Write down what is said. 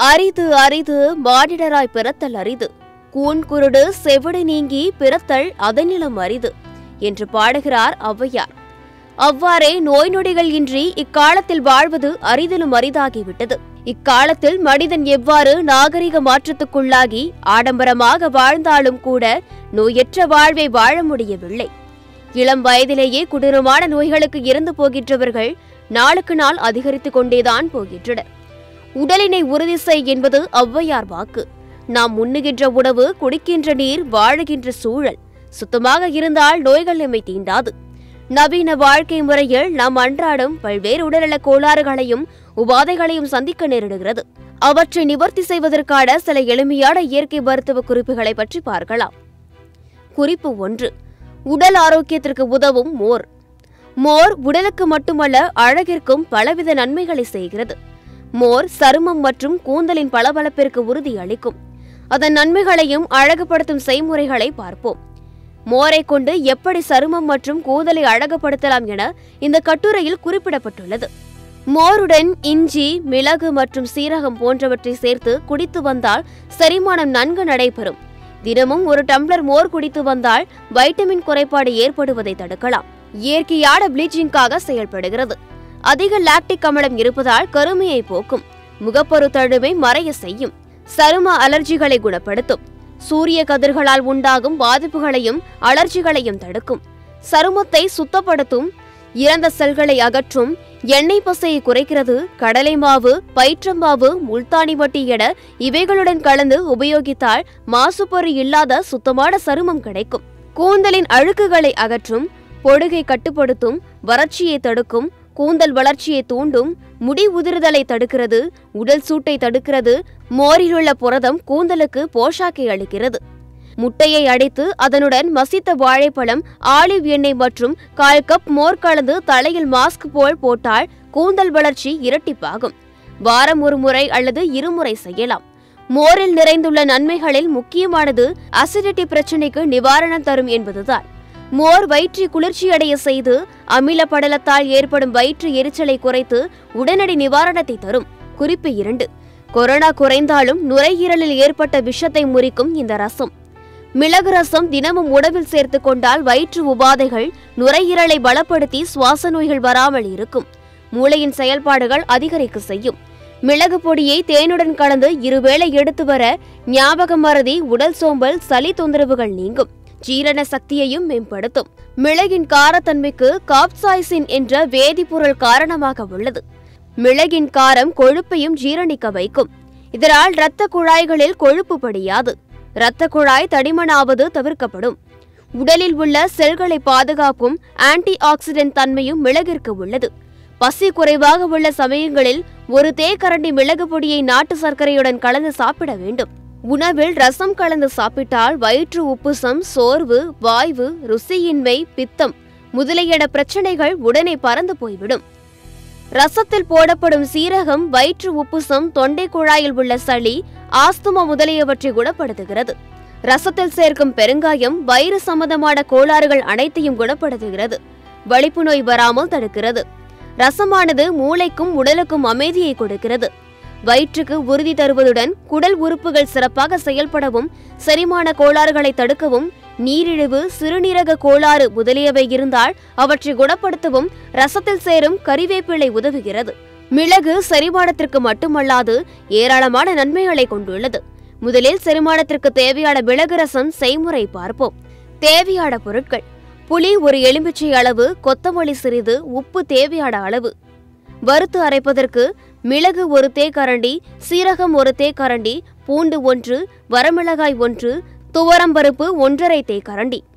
அரிது அரிது மானிடராய் பிறத்தல் அரிது கூன் குருடு செவிடு நீங்கி பிறத்தல் அதனிலும் அரிது என்று பாடுகிறார் ஔவையார் அவ்வாறே நோய் நொடிகள் இன்றி இக்காலத்தில் வாழ்வது அரிதிலும் அரிதாகிவிட்டது இக்காலத்தில் மனிதன் எவ்வாறு நாகரிக மாற்றத்துக்குள்ளாகி ஆடம்பரமாக வாழ்ந்தாலும் கூட நோயற்ற வாழ்வை வாழ முடியவில்லை இளம் வயதிலேயே கொடூரமான நோய்களுக்கு இறந்து போகின்றவர்கள் நாளுக்கு நாள் அதிகரித்துக் கொண்டேதான் போகின்றனர் உடலினை உறுதி செய் என்பது ஔவையார் வாக்கு நாம் உண்ணுகின்ற உணவு குடிக்கின்ற நீர் வாழுகின்ற சூழல் சுத்தமாக இருந்தால் நோய்கள் நம்மை தீண்டாது நவீன வாழ்க்கை முறையில் நாம் அன்றாடம் பல்வேறு உடல்நலக் கோளாறுகளையும் உபாதைகளையும் சந்திக்க நேரிடுகிறது அவற்றை நிவர்த்தி செய்வதற்கான சில எளிமையான இயற்கை மருத்துவ குறிப்புகளை பற்றி பார்க்கலாம் குறிப்பு ஒன்று உடல் ஆரோக்கியத்திற்கு உதவும் மோர் மோர் உடலுக்கு மட்டுமல்ல அழகிற்கும் பலவித நன்மைகளை செய்கிறது மோர் சருமம் மற்றும் கூந்தலின் பளபளப்பிற்கு உறுதி அளிக்கும் அதன் நன்மைகளையும் அழகுபடுத்தும் செய்முறைகளை பார்ப்போம் மோரை கொண்டு எப்படி சருமம் மற்றும் கூந்தலை அழகுபடுத்தலாம் என இந்த கட்டுரையில் குறிப்பிடப்பட்டுள்ளது மோருடன் இஞ்சி மிளகு மற்றும் சீரகம் போன்றவற்றை சேர்த்து குடித்து வந்தால் செரிமானம் நன்கு நடைபெறும் தினமும் ஒரு டம்ளர் மோர் குடித்து வந்தால் வைட்டமின் குறைபாடு ஏற்படுவதை தடுக்கலாம் இயற்கையான ப்ளீச்சிங்காக செயல்படுகிறது அதிக லாக்டிக் அமிலம் இருப்பதால் கருமையை போக்கும் முகப்பரு தழுமை மறைய செய்யும் சரும அலர்ஜிகளை குணப்படுத்தும் சூரிய கதிர்களால் உண்டாகும் பாதிப்புகளையும் அலர்ஜிகளையும் தடுக்கும் சருமத்தை சுத்தப்படுத்தும் இறந்த செல்களை அகற்றும் எண்ணெய் பசையை குறைக்கிறது கடலை மாவு பயிற்றமாவு முல்தானி வட்டி என இவைகளுடன் கலந்து உபயோகித்தால் மாசுபொறி இல்லாத சுத்தமான சருமம் கிடைக்கும் கூந்தலின் அழுக்குகளை அகற்றும் பொடுகை கட்டுப்படுத்தும் வறட்சியை தடுக்கும் கூந்தல் வளர்ச்சியை தூண்டும் முடி உதிர்தலை தடுக்கிறது உடல் சூட்டை தடுக்கிறது மோரிலுள்ள புரதம் கூந்தலுக்கு போஷாக்கை அளிக்கிறது முட்டையை அடித்து அதனுடன் மசித்த வாழைப்பழம் ஆலிவ் எண்ணெய் மற்றும் கால் கப் மோர் கலந்து தலையில் மாஸ்க் போல் போட்டால் கூந்தல் வளர்ச்சி இரட்டிப்பாகும் வாரம் ஒரு முறை அல்லது இருமுறை செய்யலாம் மோரில் நிறைந்துள்ள நன்மைகளில் முக்கியமானது அசிடிட்டி பிரச்சினைக்கு நிவாரணம் தரும் என்பதுதான் மோர் வயிற்றை குளிர்ச்சியடைய செய்து அமில படலத்தால் ஏற்படும் வயிற்று எரிச்சலை குறைத்து உடனடி நிவாரணத்தை தரும் குறிப்பு இரண்டு கொரோனா குறைந்தாலும் நுரையீரலில் ஏற்பட்ட விஷத்தை முறிக்கும் இந்த ரசம் மிளகு ரசம் தினமும் உணவில் சேர்த்து கொண்டால் வயிற்று உபாதைகள் நுரையீரலை பலப்படுத்தி சுவாச நோய்கள் வராமல் இருக்கும் மூளையின் செயல்பாடுகள் அதிகரிக்க செய்யும் மிளகு பொடியை தேனுடன் கலந்து இருவேளை எடுத்து வர ஞாபக மறதி உடல் சோம்பல் சளி தொந்தரவுகள் நீங்கும் ஜீரண சக்தியையும் மேம்படுத்தும் மிளகின் காரத்தன்மைக்கு காப்சாய்சின் என்ற வேதிப்பொருள் காரணமாக உள்ளது மிளகின் காரம் கொழுப்பையும் ஜீரணிக்க வைக்கும் இதனால் இரத்த குழாய்களில் கொழுப்பு படியாது இரத்த குழாய் தடிமனாவது தவிர்க்கப்படும் உடலில் உள்ள செல்களை பாதுகாக்கும் ஆன்டி ஆக்சிடென்ட் தன்மையும் மிளகிற்கு உள்ளது பசி குறைவாக உள்ள சமயங்களில் ஒரு தேக்கரண்டி மிளகு பொடியை நாட்டு சர்க்கரையுடன் கலந்து சாப்பிட வேண்டும் உணவில் ரசம் கலந்து சாப்பிட்டால் வயிற்று உப்புசம் சோர்வு வாய்வு ருசியின்மை பித்தம் முதலியன பிரச்சனைகள் உடனே பறந்து போய்விடும் ரசத்தில் போடப்படும் சீரகம் வயிற்று உப்புசம் தொண்டை குழாயில் உள்ள சளி ஆஸ்துமா முதலியவற்றை குணப்படுத்துகிறது ரசத்தில் சேர்க்கும் பெருங்காயம் வயிறு சம்பந்தமான கோளாறுகள் அனைத்தையும் குணப்படுத்துகிறது வலிப்பு நோய் வராமல் தடுக்கிறது ரசமானது மூளைக்கும் உடலுக்கும் அமைதியை கொடுக்கிறது வயிற்றுக்கு உறுதி தருவதுடன் குடல் உறுப்புகள் சிறப்பாக செயல்படவும் செரிமான கோளாறுகளை தடுக்கவும் நீரிழிவு சிறுநீரக கோளாறு முதலியவை இருந்தால் அவற்றை குணப்படுத்தவும் ரசத்தில் சேரும் கறிவேப்பிலை உதவுகிறது மிளகு செரிமானத்திற்கு மட்டுமல்லாது ஏராளமான நன்மைகளை கொண்டுள்ளது முதலில் செரிமானத்திற்கு தேவையான மிளகு ரசம் செய்முறை பார்ப்போம் தேவையான பொருட்கள் புளி ஒரு எலுமிச்சை அளவு கொத்தமல்லி சிறிது உப்பு தேவையான அளவு வறுத்து அரைப்பதற்கு மிளகு ஒரு தேக்கரண்டி சீரகம் ஒரு தேக்கரண்டி பூண்டு ஒன்று வரமிளகாய் ஒன்று துவரம்பருப்பு ஒன்றரை தேக்கரண்டி